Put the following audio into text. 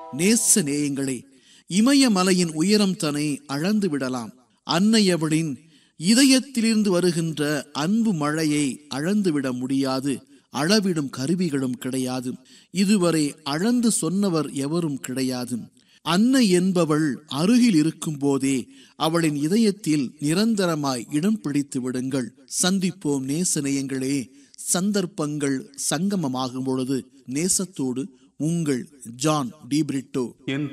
நேச நேயங்களே இமயமலையின் உயரம் தன்னை அளந்து விடலாம் அன்னையவளின் இதயத்திலிருந்து வருகின்ற அன்பு மழையை அளந்துவிட முடியாது அளவிடும் கருவிகளும் கிடையாது இதுவரை அளந்து சொன்னவர் எவரும் கிடையாது அன்னை என்பவள் அருகில் இருக்கும் போதே அவளின் இதயத்தில் நிரந்தரமாய் இடம் பிடித்து விடுங்கள் சந்திப்போம் நேசநேயங்களே சந்தர்ப்பங்கள் சங்கமமாகும் பொழுது நேசத்தோடு உங்கள் ஜான் டிபிரிட்டோ என்